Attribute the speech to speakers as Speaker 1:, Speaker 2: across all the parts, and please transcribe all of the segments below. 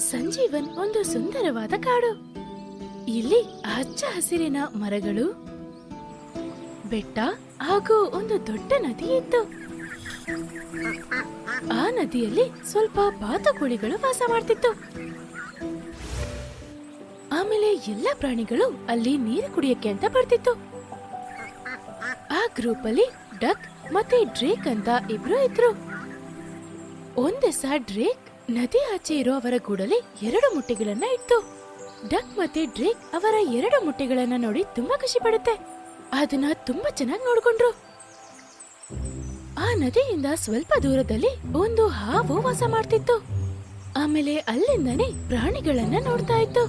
Speaker 1: ಸಂಜೀವನ್ ಒಂದು ಸುಂದರವಾದ ಕಾಡು ಇಲ್ಲಿ ಹಚ್ಚ ಹಸಿರಿನ ಮರಗಳು ಬೆಟ್ಟ ಹಾಗೂ ಒಂದು ದೊಡ್ಡ ನದಿ ಇತ್ತು ಆ ನದಿಯಲ್ಲಿ ಸ್ವಲ್ಪ ಬಾತುಕೋಳಿಗಳು ವಾಸ ಮಾಡ್ತಿತ್ತು ಆಮೇಲೆ ಎಲ್ಲ ಪ್ರಾಣಿಗಳು ಅಲ್ಲಿ ನೀರು ಕುಡಿಯಕ್ಕೆ ಅಂತ ಬರ್ತಿತ್ತು ಆ ಗ್ರೂಪ್ ಅಲ್ಲಿ ಡಕ್ ಮತ್ತೆ ಡ್ರೇಕ್ ಅಂತ ಇಬ್ರು ಇದ್ರು ಒಂದಿವಸ ಡ್ರೇಕ್ ನದಿ ಆಚೆ ಇರೋ ಅವರ ಗೂಡಲ್ಲಿ ಎರಡು ಮುಟ್ಟೆಗಳನ್ನ ಇತ್ತು ಡಕ್ ಮತ್ತೆ ಡ್ರೇಕ್ ಅವರ ಎರಡು ಮುಟ್ಟೆಗಳನ್ನ ನೋಡಿ ತುಂಬಾ ಖುಷಿ ಪಡುತ್ತೆ ಅದನ್ನ ತುಂಬಾ ಚೆನ್ನಾಗಿ ನೋಡ್ಕೊಂಡ್ರು ಆ ನದಿಯಿಂದ ಸ್ವಲ್ಪ ದೂರದಲ್ಲಿ ಒಂದು ಹಾವು ವಾಸ ಮಾಡ್ತಿತ್ತು ಆಮೇಲೆ ಅಲ್ಲಿಂದನೇ ಪ್ರಾಣಿಗಳನ್ನ ನೋಡ್ತಾ ಇತ್ತು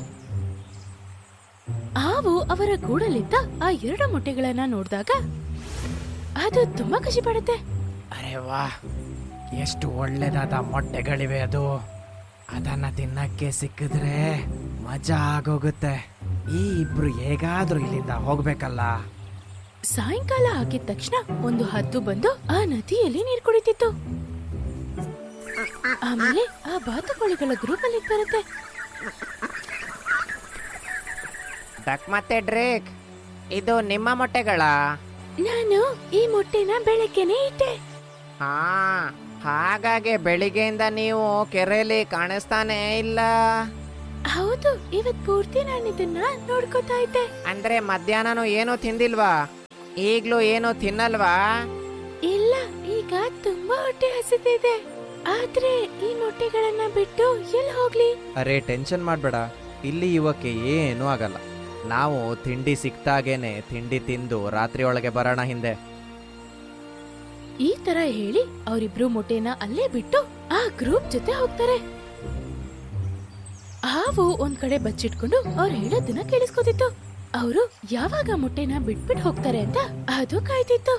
Speaker 1: ಹಾವು ಅವರ ಗೂಡಲ್ಲಿದ್ದ ಆ ಎರಡು ಮೊಟ್ಟೆಗಳನ್ನ ನೋಡಿದಾಗ ಅದು ತುಂಬಾ ಖುಷಿ ಪಡುತ್ತೆ
Speaker 2: ಅರೆ ವಾ ಎಷ್ಟು ಒಳ್ಳೆದಾದ ಮೊಟ್ಟೆಗಳಿವೆ ಅದು ಅದನ್ನ ತಿನ್ನಕ್ಕೆ ಸಿಕ್ಕಿದ್ರೆ ಮಜಾ ಆಗೋಗುತ್ತೆ ಈ ಇಬ್ರು ಹೇಗಾದ್ರೂ ಇಲ್ಲಿಂದ ಹೋಗ್ಬೇಕಲ್ಲ
Speaker 1: ಸಾಯಂಕಾಲ ಆಗಿದ ತಕ್ಷಣ ಒಂದು ಹದ್ದು ಬಂದು ಆ ನದಿಯಲ್ಲಿ ನೀರ್ ಕುಡಿತಿತ್ತು ಆಮೇಲೆ ಆ ಬಾತುಕೋಳಿಗಳ ಗ್ರೂಪ್ ಅಲ್ಲಿ ಬರುತ್ತೆ
Speaker 2: ಡಕ್ ಮತ್ತೆ ಡ್ರೇಕ್ ಇದು ನಿಮ್ಮ ಮೊಟ್ಟೆಗಳ
Speaker 1: ನಾನು ಈ ಮೊಟ್ಟೆನ ಬೆಳಗ್ಗೆನೆ ಇಟ್ಟೆ
Speaker 2: ಹಾ ಹಾಗಾಗಿ ಬೆಳಿಗ್ಗೆಯಿಂದ ನೀವು ಕೆರೆಯಲ್ಲಿ ಕಾಣಿಸ್ತಾನೇ ಇಲ್ಲ
Speaker 1: ಹೌದು ಇವತ್ ಪೂರ್ತಿ ನಾನು ಇದನ್ನ ನೋಡ್ಕೋತಾ ಇದ್ದೆ
Speaker 2: ಅಂದ್ರೆ ಮಧ್ಯಾಹ್ನನೂ ಏನು ತಿಂದಿಲ್ವಾ ಈಗ್ಲೂ ಏನು ತಿನ್ನಲ್ವಾ
Speaker 1: ಇಲ್ಲ ಈಗ ತುಂಬಾ ಹೊಟ್ಟೆ ಹಸಿತಿದೆ ಆದ್ರೆ ಈ ಮೊಟ್ಟೆಗಳನ್ನ ಬಿಟ್ಟು ಎಲ್ಲಿ ಹೋಗ್ಲಿ
Speaker 3: ಅರೆ ಟೆನ್ಷನ್ ಮಾಡಬೇಡ ಇಲ್ಲಿ ಇವಕ್ಕೆ ಏನೂ ಆಗಲ್ಲ ನಾವು ತಿಂಡಿ ಸಿಕ್ತಾಗೇನೆ ತಿಂಡಿ ತಿಂದು ರಾತ್ರಿ ಒಳಗೆ ಬರೋಣ ಹಿಂದೆ
Speaker 1: ಈ ತರ ಹೇಳಿ ಅವರಿಬ್ರು ಮೊಟ್ಟೆನ ಅಲ್ಲೇ ಬಿಟ್ಟು ಆ ಗ್ರೂಪ್ ಜೊತೆ ಹೋಗ್ತಾರೆ ಹಾವು ಒಂದ್ ಕಡೆ ಬಚ್ಚಿಟ್ಕೊಂಡು ಅವ್ರು ಹೇಳೋದನ್ನ ಕೇಳಿಸ್ಕೊತಿತ್ತು ಅವರು ಯಾವಾಗ ಮೊಟ್ಟೆನ ಬಿಟ್ಬಿಟ್ ಹೋಗ್ತಾರೆ ಅಂತ ಅದು ಕಾಯ್ತಿತ್ತು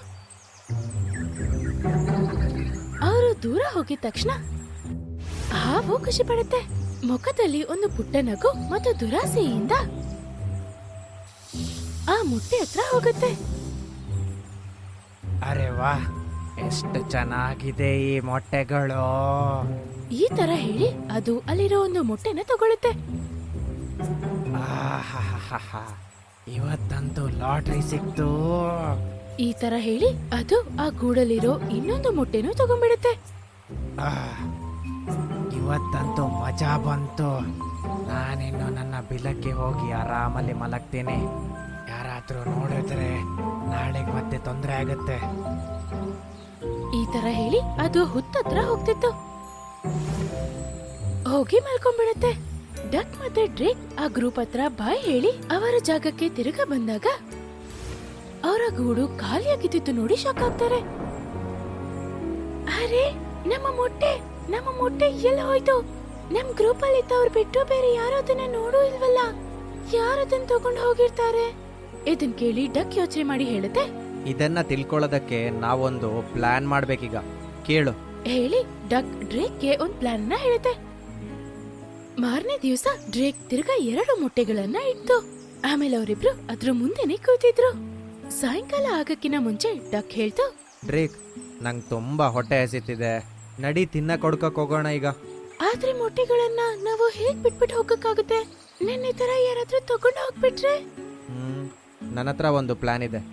Speaker 1: ಅವರು ದೂರ ಹೋಗಿದ ತಕ್ಷಣ ಹಾವು ಖುಷಿ ಪಡುತ್ತೆ ಮುಖದಲ್ಲಿ ಒಂದು ಪುಟ್ಟ ನಗು ಮತ್ತು ದುರಾಸೆಯಿಂದ ಆ ಮೊಟ್ಟೆ ಹತ್ರ ಹೋಗುತ್ತೆ
Speaker 2: ಅರೆ ವಾ ಎಷ್ಟು ಚೆನ್ನಾಗಿದೆ ಈ ಮೊಟ್ಟೆಗಳು
Speaker 1: ಈ ತರ ಹೇಳಿ ಅದು ಅಲ್ಲಿರೋ ಒಂದು ಮೊಟ್ಟೆನ ತಗೊಳುತ್ತೆ
Speaker 2: ಆಹಾಹಾಹಾ. ಇವತ್ತಂತೂ ಲಾಟ್ರಿ ಸಿಕ್ತು
Speaker 1: ಈ ತರ ಹೇಳಿ ಅದು ಆ ಗೂಡಲ್ಲಿರೋ ಇನ್ನೊಂದು ಮೊಟ್ಟೆನೂ ತಗೊಂಡ್ಬಿಡುತ್ತೆ
Speaker 2: ಆ, ಇವತ್ತಂತೂ ಮಜಾ ಬಂತು ನಾನಿನ್ನು ನನ್ನ ಬಿಲಕ್ಕೆ ಹೋಗಿ ಆರಾಮಲ್ಲಿ ಮಲಗ್ತೀನಿ ಯಾರಾದ್ರೂ ನೋಡಿದ್ರೆ ನಾಳೆಗೆ ಮತ್ತೆ ತೊಂದರೆ ಆಗುತ್ತೆ
Speaker 1: ಈ ತರ ಹೇಳಿ ಅದು ಹುತ್ತತ್ರ ಹೋಗ್ತಿತ್ತು ಹೋಗಿ ಮಲ್ಕೊಂಡ್ಬಿಡುತ್ತೆ ಡಕ್ ಮತ್ತೆ ಡ್ರೇಕ್ ಆ ಗ್ರೂಪ್ ಹತ್ರ ಬಾಯ್ ಹೇಳಿ ಅವರ ಜಾಗಕ್ಕೆ ತಿರುಗ ಬಂದಾಗ ಅವರ ಗೂಡು ಖಾಲಿಯಾಗಿದ್ದಿತ್ತು ನೋಡಿ ಶಾಕ್ ಆಗ್ತಾರೆ ಅರೆ ನಮ್ಮ ಮೊಟ್ಟೆ ನಮ್ಮ ಮೊಟ್ಟೆ ಎಲ್ಲ ಹೋಯ್ತು ನಮ್ ಗ್ರೂಪ್ ಅಲ್ಲಿ ಇದ್ದವ್ರು ಬಿಟ್ಟು ಬೇರೆ ಯಾರು ಅದನ್ನ ನೋಡೂ ಇಲ್ವಲ್ಲ ಯಾರು ಅದನ್ನ ತಗೊಂಡು ಹೋಗಿರ್ತಾರೆ ಇದನ್ ಕೇಳಿ ಡಕ್ ಯೋಚನೆ ಮಾಡಿ ಹೇಳುತ್ತೆ
Speaker 3: ಇದನ್ನ ತಿಳ್ಕೊಳ್ಳೋದಕ್ಕೆ ನಾವೊಂದು ಪ್ಲಾನ್ ಮಾಡ್ಬೇಕೀಗ ಕೇಳು
Speaker 1: ಹೇಳಿ ಡಕ್ ಡ್ರೇಕ್ಗೆ ಒಂದ್ ಪ್ಲಾನ್ ನ ಹೇಳುತ್ತೆ ಮಾರನೇ ದಿವಸ ಡ್ರೇಕ್ ತಿರ್ಗಾ ಎರಡು ಮೊಟ್ಟೆಗಳನ್ನ ಇಟ್ಟು ಆಮೇಲೆ ಅವರಿಬ್ರು ಅದ್ರ ಮುಂದೆನೆ ಕೂತಿದ್ರು ಸಾಯಂಕಾಲ ಆಗಕ್ಕಿನ ಮುಂಚೆ ಡಕ್ ಹೇಳ್ತು
Speaker 3: ಡ್ರೇಕ್ ನಂಗೆ ತುಂಬಾ ಹೊಟ್ಟೆ ಹಸಿತಿದೆ ನಡಿ ತಿನ್ನ ಕೊಡ್ಕಕ್ ಹೋಗೋಣ ಈಗ
Speaker 1: ಆದ್ರೆ ಮೊಟ್ಟೆಗಳನ್ನ ನಾವು ಹೇಗ್ ಬಿಟ್ಬಿಟ್ಟು ಹೋಗಕ್ಕಾಗುತ್ತೆ ನಿನ್ನೆ ತರ ಯಾರಾದ್ರೂ ತಗೊಂಡು ಹೋಗ್ಬಿಟ್ರೆ
Speaker 3: ಹ್ಮ್ ನನ್ನ ಹತ್ರ ಒಂದು ಪ್ಲಾನ್ ಇದೆ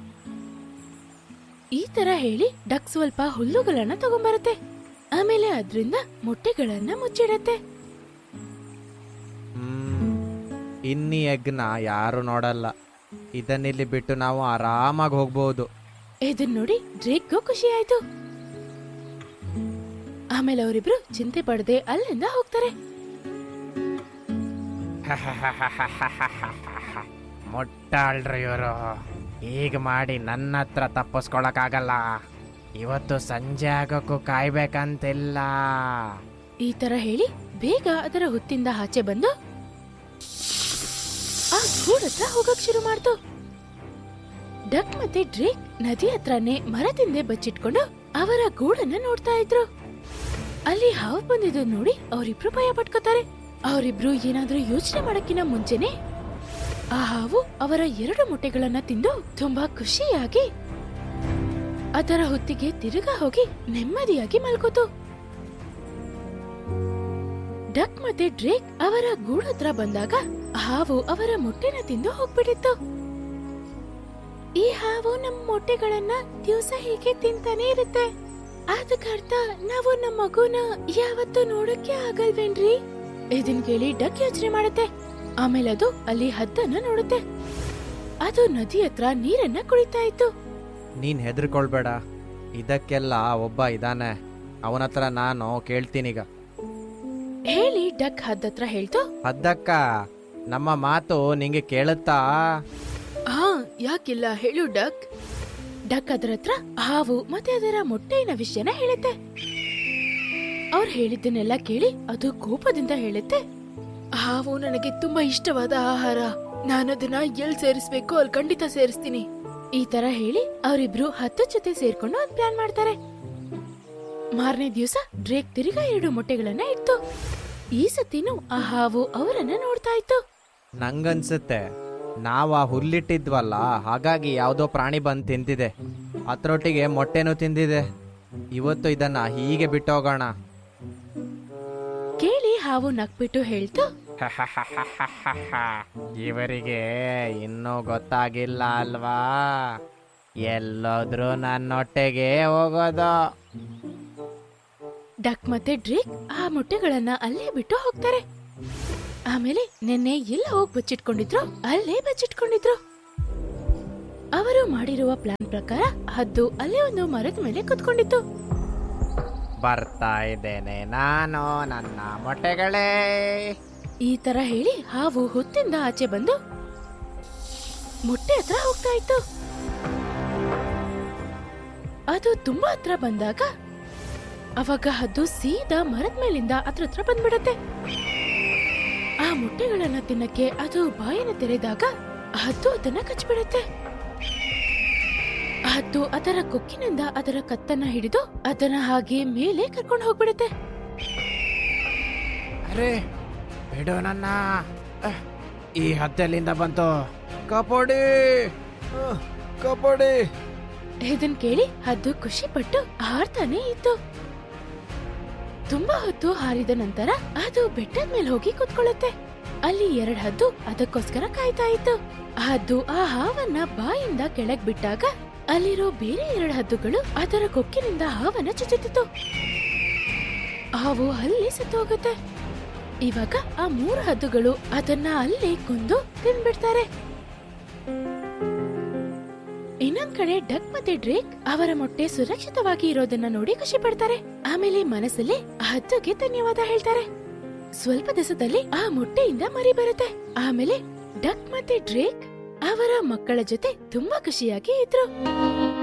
Speaker 1: ಈ ತರ ಹೇಳಿ ಡಕ್ ಸ್ವಲ್ಪ ಹುಲ್ಲುಗಳನ್ನ ತಗೊಂಬರುತ್ತೆ ಆಮೇಲೆ ಅದ್ರಿಂದ ಮೊಟ್ಟೆಗಳನ್ನ ಮುಚ್ಚಿಡತ್ತೆ
Speaker 3: ಹ್ಮ್ ಇನ್ನಿ ಎಗ್ನ ಯಾರು ನೋಡಲ್ಲ ಇದನ್ನಿಲ್ಲಿ ಬಿಟ್ಟು ನಾವು ಆರಾಮಾಗಿ ಹೋಗ್ಬೋದು
Speaker 1: ಇದನ್ ನೋಡಿ ಡ್ರೇಕ್ಗೂ ಖುಷಿ ಆಯ್ತು ಆಮೇಲೆ ಅವರಿಬ್ರು ಚಿಂತೆ ಪಡದೆ ಅಲ್ಲಿಂದ ಹೋಗ್ತಾರೆ
Speaker 2: ಮುಟ್ಟಾಳ್ರಿ ಇವರು ಈಗ ಮಾಡಿ ನನ್ನ ಹತ್ರ ತಪ್ಪಿಸ್ಕೊಳಕ್ಕಾಗಲ್ಲ ಇವತ್ತು ಸಂಜೆ ಆಗೋಕ್ಕೂ ಕಾಯ್ಬೇಕಂತಿಲ್ಲ
Speaker 1: ಈ ತರ ಹೇಳಿ ಬೇಗ ಅದರ ಹುತ್ತಿಂದ ಆಚೆ ಬಂದು ಆ ಗೂಡ್ ಹತ್ರ ಹೋಗಕ್ ಶುರು ಮಾಡ್ತು ಡಕ್ ಮತ್ತೆ ಡ್ರೇಕ್ ನದಿ ಹತ್ರನೇ ಮರದಿಂದೆ ಬಚ್ಚಿಟ್ಕೊಂಡು ಅವರ ಗೂಡನ್ನ ನೋಡ್ತಾ ಇದ್ರು ಅಲ್ಲಿ ಹಾವು ಬಂದಿದ್ದು ನೋಡಿ ಅವರಿಬ್ರು ಭಯ ಪಟ್ಕೋತಾರೆ ಅವರಿಬ್ರು ಏನಾದ್ರೂ ಯೋಚನೆ ಮಾಡಕ್ಕಿನ ಮುಂಚೆನೆ ಆ ಹಾವು ಅವರ ಎರಡು ಮೊಟ್ಟೆಗಳನ್ನ ತಿಂದು ತುಂಬಾ ಖುಷಿಯಾಗಿ ಅದರ ಹೊತ್ತಿಗೆ ತಿರುಗಾ ಹೋಗಿ ನೆಮ್ಮದಿಯಾಗಿ ಮಲ್ಕೋತು ಡಕ್ ಮತ್ತೆ ಡ್ರೇಕ್ ಅವರ ಗೂಡು ಹತ್ರ ಬಂದಾಗ ಹಾವು ಅವರ ಮೊಟ್ಟೆನ ತಿಂದು ಹೋಗ್ಬಿಟ್ಟಿತ್ತು ಈ ಹಾವು ನಮ್ ಮೊಟ್ಟೆಗಳನ್ನ ದಿವಸ ಹೀಗೆ ತಿಂತಾನೆ ಇರುತ್ತೆ ಅದಕ್ಕರ್ಥ ನಾವು ನಮ್ಮ ಮಗುನ ಯಾವತ್ತೂ ನೋಡಕ್ಕೆ ಆಗಲ್ವೇನ್ರಿ ಇದನ್ ಕೇಳಿ ಡಕ್ ಯೋಚನೆ ಮಾಡುತ್ತೆ ಆಮೇಲೆ ಅದು ಅಲ್ಲಿ ಹದ್ದನ್ನ ನೋಡುತ್ತೆ ಅದು ನದಿ ಹತ್ರ ನೀರನ್ನ ಕುಡಿತಾ ಇತ್ತು
Speaker 3: ನೀನ್ ಹೆದರ್ಕೊಳ್ಬೇಡ ಇದಕ್ಕೆಲ್ಲ ಒಬ್ಬ ಇದಾನೆ ಅವನ ಹತ್ರ ನಾನು ಕೇಳ್ತೀನೀಗ
Speaker 1: ಹೇಳಿ ಡಕ್ ಹದ್ದತ್ರ ಹೇಳ್ತು
Speaker 3: ಹದ್ದಕ್ಕ ನಮ್ಮ ಮಾತು ನಿಂಗೆ ಕೇಳುತ್ತಾ
Speaker 1: ಹಾ ಯಾಕಿಲ್ಲ ಹೇಳು ಡಕ್ ಡಕ್ ಅದರ ಹತ್ರ ಹಾವು ಮತ್ತೆ ಅದರ ಮೊಟ್ಟೆಯಿನ ವಿಷಯನ ಹೇಳುತ್ತೆ ಅವ್ರು ಹೇಳಿದ್ದನ್ನೆಲ್ಲ ಕೇಳಿ ಅದು ಕೋಪದಿಂದ ಹೇಳುತ್ತೆ ಹಾವು ನನಗೆ ತುಂಬಾ ಇಷ್ಟವಾದ ಆಹಾರ ನಾನದನ್ನ ಎಲ್ ಸೇರಿಸ್ಬೇಕು ಅಲ್ಲಿ ಖಂಡಿತ ಸೇರಿಸ್ತೀನಿ ಈ ತರ ಹೇಳಿ ಅವರಿಬ್ರು ಹತ್ತು ಜೊತೆ ಸೇರ್ಕೊಂಡು ಒಂದ್ ಪ್ಲಾನ್ ಮಾಡ್ತಾರೆ ಮಾರನೇ ದಿವಸ ಡ್ರೇಕ್ ತಿರುಗಾ ಎರಡು ಮೊಟ್ಟೆಗಳನ್ನ ಇತ್ತು ಈ ಸತಿನೂ ಆ ಹಾವು ಅವರನ್ನ ನೋಡ್ತಾ ಇತ್ತು
Speaker 3: ನಂಗನ್ಸುತ್ತೆ ನಾವು ಆ ಹುಲ್ಲಿಟ್ಟಿದ್ವಲ್ಲ ಹಾಗಾಗಿ ಯಾವುದೋ ಪ್ರಾಣಿ ಬಂದು ತಿಂತಿದೆ ಅದ್ರೊಟ್ಟಿಗೆ ಮೊಟ್ಟೆನೂ ತಿಂದಿದೆ ಇವತ್ತು ಇದನ್ನ ಹೀಗೆ ಬಿಟ್ಟೋಗೋಣ
Speaker 1: ಕೇಳಿ ಹಾವು ನಕ್ಬಿಟ್ಟು ಹೇಳ್ತು
Speaker 3: ಇವರಿಗೆ ಇನ್ನೂ ಗೊತ್ತಾಗಿಲ್ಲ ಅಲ್ವಾ ಎಲ್ಲೋದ್ರೂ ನನ್ನೊಟ್ಟೆಗೆ ಹೋಗೋದು
Speaker 1: ಡಕ್ ಮತ್ತೆ ಡ್ರೇಕ್ ಆ ಮೊಟ್ಟೆಗಳನ್ನ ಅಲ್ಲೇ ಬಿಟ್ಟು ಹೋಗ್ತಾರೆ ಆಮೇಲೆ ನಿನ್ನೆ ಎಲ್ಲ ಹೋಗ್ ಬಚ್ಚಿಟ್ಕೊಂಡಿದ್ರು ಅಲ್ಲೇ ಬಚ್ಚಿಟ್ಕೊಂಡಿದ್ರು ಅವರು ಮಾಡಿರುವ ಪ್ಲಾನ್ ಪ್ರಕಾರ ಹದ್ದು ಅಲ್ಲೇ ಒಂದು ಮರದ ಮೇಲೆ ಕುತ್ಕೊಂಡಿತ್ತು
Speaker 3: ಬರ್ತಾ ಇದ್ದೇನೆ ನಾನು ನನ್ನ ಮೊಟ್ಟೆಗಳೇ
Speaker 1: ಈ ತರ ಹೇಳಿ ಹಾವು ಹುತ್ತಿಂದ ಆಚೆ ಬಂದು ಮೊಟ್ಟೆ ಹತ್ರ ಹೋಗ್ತಾ ಇತ್ತು ಅದು ತುಂಬಾ ಹತ್ರ ಬಂದಾಗ ಅವಾಗ ಹದ್ದು ಸೀದಾ ಮರದ ಮೇಲಿಂದ ಅದ್ರ ಹತ್ರ ಬಂದ್ಬಿಡತ್ತೆ ಆ ಮೊಟ್ಟೆಗಳನ್ನ ತಿನ್ನಕ್ಕೆ ಅದು ಬಾಯನ್ನು ತೆರೆದಾಗ ಹದ್ದು ಅದನ್ನ ಕಚ್ಬಿಡತ್ತೆ ಹದ್ದು ಅದರ ಕೊಕ್ಕಿನಿಂದ ಅದರ ಕತ್ತನ್ನ ಹಿಡಿದು ಅದನ್ನ ಹಾಗೆ ಮೇಲೆ ಕರ್ಕೊಂಡು ಹೋಗ್ಬಿಡತ್ತೆ
Speaker 2: ಅರೆ ಬಿಡು ನನ್ನ ಅಹ್, ಈ ಹತ್ತೆಲ್ಲಿಂದ ಬಂತು
Speaker 3: ಕಪೋಡಿ ಕಪೋಡಿ
Speaker 1: ಇದನ್ ಕೇಳಿ ಹದ್ದು ಖುಷಿ ಪಟ್ಟು ಹಾರ್ತಾನೆ ಇತ್ತು ತುಂಬಾ ಹೊತ್ತು ಹಾರಿದ ನಂತರ ಅದು ಬೆಟ್ಟದ ಮೇಲೆ ಹೋಗಿ ಕುತ್ಕೊಳ್ಳುತ್ತೆ ಅಲ್ಲಿ ಎರಡ್ ಹದ್ದು ಅದಕ್ಕೋಸ್ಕರ ಕಾಯ್ತಾ ಇತ್ತು ಆ ಹದ್ದು ಆ ಹಾವನ್ನ ಬಾಯಿಂದ ಕೆಳಗ್ ಬಿಟ್ಟಾಗ ಅಲ್ಲಿರೋ ಬೇರೆ ಎರಡು ಹದ್ದುಗಳು ಅದರ ಕೊಕ್ಕಿನಿಂದ ಹಾವನ್ನ ಚುಚ್ಚುತ್ತಿತ್ತು ಹಾವು ಅಲ್ಲಿ ಸತ್ತೋಗುತ್ತೆ ಇವಾಗ ಆ ಮೂರು ಹದ್ದುಗಳು ಅದನ್ನ ಅಲ್ಲೇ ಕೊಂದು ತಿನ್ಬಿಡ್ತಾರೆ ಇನ್ನೊಂದ್ ಕಡೆ ಡಕ್ ಮತ್ತೆ ಡ್ರೇಕ್ ಅವರ ಮೊಟ್ಟೆ ಸುರಕ್ಷಿತವಾಗಿ ಇರೋದನ್ನ ನೋಡಿ ಖುಷಿ ಪಡ್ತಾರೆ ಆಮೇಲೆ ಮನಸ್ಸಲ್ಲಿ ಆ ಹದ್ದುಗೆ ಧನ್ಯವಾದ ಹೇಳ್ತಾರೆ ಸ್ವಲ್ಪ ದಿವಸದಲ್ಲಿ ಆ ಮೊಟ್ಟೆಯಿಂದ ಮರಿ ಬರುತ್ತೆ ಆಮೇಲೆ ಡಕ್ ಮತ್ತೆ ಡ್ರೇಕ್ ಅವರ ಮಕ್ಕಳ ಜೊತೆ ತುಂಬಾ ಖುಷಿಯಾಗಿ ಇದ್ರು